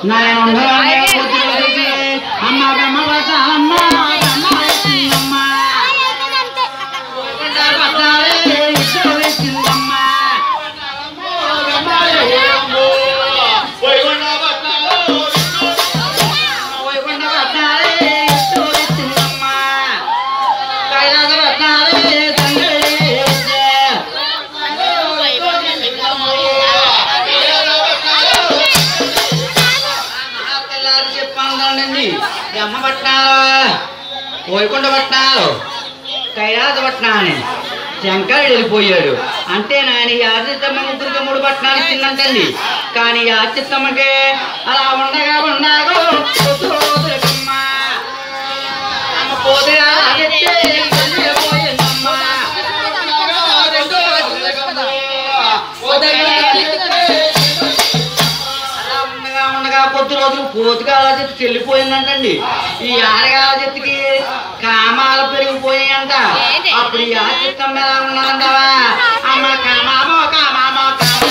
నాయన ఉండగానే కూతురు వచ్చి, అమ్మ బ్రహ్మ పట్టాలమ్మ బ్రహ్మ వచ్చిందమ్మ వైకుంఠ పట్టాలే ఇద్దరు వచ్చిందమ్మ వైకుంఠ పట్టాలే ఇద్దరు వచ్చిందమ్మ కైలాస పట్టాలే తండ్రి మహాకల్లారు చెప్పండి అమ్మ పట్నాలు వైకుంఠ పట్నాలు కైలాస పట్నాన్ని శంకరుడు వెళ్ళిపోయాడు అంటే నాయన ఈ ఆదిత్యమ్మ ముగ్గురికి మూడు పట్నాలు ఇచ్చిందంటండి కానీ ఈ ఆదిత్యమ్మకి అలా ఉండగా ఉండగా పొద్దు రోజులకమ్మ. అమ్మ పోతే ఆదిత్య వెళ్ళిపోయిందమ్మ. అలా ఉండగా ఉండగా కొద్ది రోజులు పూర్తిగా అలా చెట్టు చెల్లిపోయిందంటండి ఈ ఆడగాల చెట్టుకి కామాలు పెరిగిపోయాయంట అప్పుడు ఈ ఆచిత్తం మీద ఉన్నదంటావా అమ్మ కామామో కామామో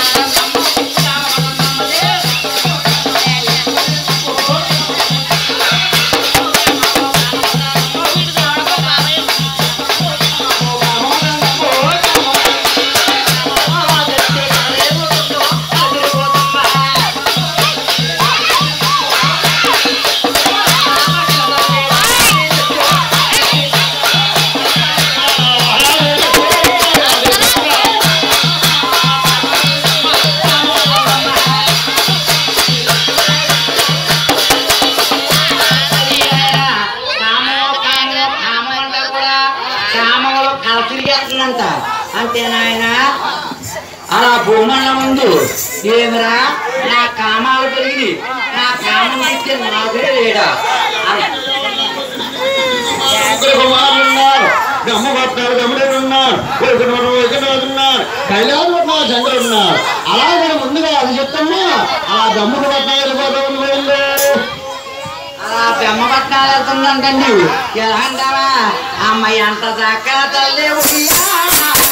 కామంలో కల తిరిగేస్తుందంట అంతే నాయన అలా భూమన్న ముందు ఏమిరా నా కామాలు పెరిగి నా కామం ఇచ్చే నాదే లేడా అని ముగ్గురు కుమారులు ఉన్నారు బ్రహ్మ పట్టారు గమనుడు ఉన్నారు వైకుంఠుడు వైకుంఠరాజు ఉన్నారు కైలాస పట్నాలు శంకరుడు ఉన్నారు అలాగే ముందుగా అది చెప్తామా అలా బ్రహ్మడు పట్నాలు వెళ్ళిపోతాం వెళ్ళు అలా బెమ్మపట్నాలు వెళ్తుందంటండి ఎలా అంటావా అమ్మాయి అంత దాకా తల్లి ఉయ్యాల.